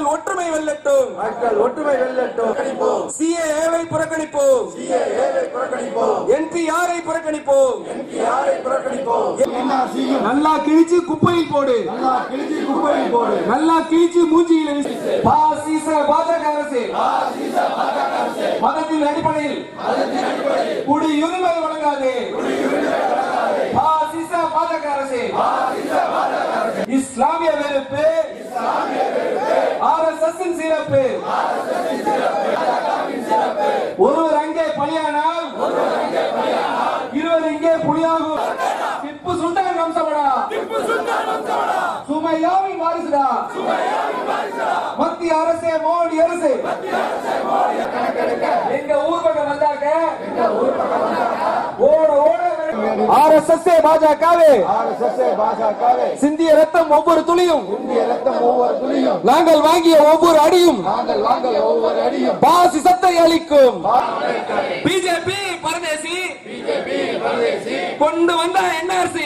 மக்கள் ஒற்றுமை வெல்லட்டும் மக்கள் ஒற்றுமை வெல்லட்டும் கணிப்போம் சிஏஏவை புறக்கணிப்போம் சிஏஏவை புறக்கணிப்போம் என்பிஆரை புறக்கணிப்போம் யாரை புறக்கணிப்போம் என்ஆர்சியும் நல்லா கிழிச்சு குப்பையில் போடு நல்லா கிழிச்சி குப்பையில் போடு நல்லா கிழிச்சு மூஞ்சியில் வீசு. பாசிச பாஜக அரசு மதத்தின் அடிப்படையில் குடியுரிமை வழங்காது பாசிச பாஜக அரசு இஸ்லாமிய வெறுப்பு ஆர் எஸ் எஸ் சிறப்பு ஒருவர் அங்கே பலியானால் இருவர் இங்கே புலியாகும் திப்பு சுல்தான் வம்சமடா சுமையாவின் வாரிசுடா மத்திய அரசே மோடி அரசு எங்க ஊர் பக்கம் வந்தாக்க ஓட ஓட ஆர் எஸ் எஸ் பாஜகவே ஆர்எஸ்எஸ் பாஜகவே சிந்திய ரத்தம் ஒவ்வொரு துளியும் இந்திய ரத்தம் ஒவ்வொரு துளியும் நாங்கள் வாங்கிய ஒவ்வொரு அடியும் நாங்கள் நாங்கள் ஒவ்வொரு அடியும் பாசிசத்தை அளிக்கும் பிஜேபி பரதேசி கொண்டு வந்த என்ஆர்சி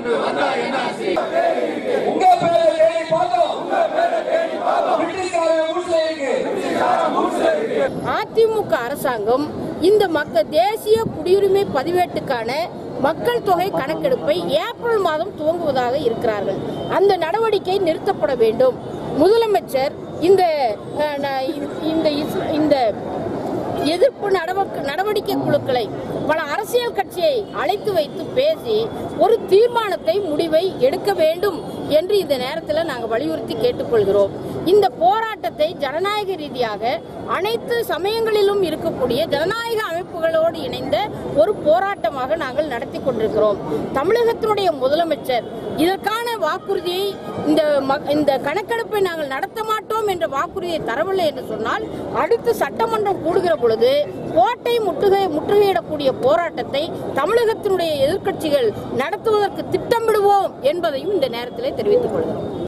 உங்க பேரை தேடி பார்த்தோம் பிரிட்டிஷ்காரங்க மூச்சுல இருக்கு அதிமுக அரசாங்கம் இந்த மக்கள் தேசிய குடியுரிமை பதிவேட்டுக்கான மக்கள் தொகை கணக்கெடுப்பை ஏப்ரல் மாதம் துவங்குவதாக இருக்கிறார்கள் அந்த நடவடிக்கை நிறுத்தப்பட வேண்டும் முதலமைச்சர் இந்த அஹ், ந- இந்த இஸ்- இந்த எதிர்ப்பு நடவடிக்கை நடவடிக்கை குழுக்களை பல அரசியல் கட்சியை அழைத்து வைத்து பேசி ஒரு தீர்மானத்தை முடிவை எடுக்க வேண்டும் என்று இந்த நேரத்தில் நாங்கள் வலியுறுத்தி கேட்டுக்கொள்கிறோம் இந்த போராட்டத்தை ஜனநாயக ரீதியாக அனைத்து சமயங்களிலும் இருக்கக்கூடிய ஜனநாயக அமைப்புகளோடு இணைந்த ஒரு போராட்டமாக நாங்கள் நடத்தி கொண்டிருக்கிறோம் தமிழகத்தினுடைய முதலமைச்சர் இதற்கான வாக்குறுதியை இந்த ம- இந்த கணக்கெடுப்பை நாங்கள் நடத்த மாட்டோம் என்ற வாக்குறுதியை தரவில்லை என்று சொன்னால் அடுத்து சட்டமன்றம் கூடுகிற பொழுது கோட்டை முற்றுகை முற்றுகையிடக்கூடிய போராட்டத்தை தமிழகத்தினுடைய எதிர்க்கட்சிகள் நடத்துவதற்கு திட்டமிடுவோம் என்பதையும் இந்த நேரத்திலே தெரிவித்துக் கொள்கிறோம்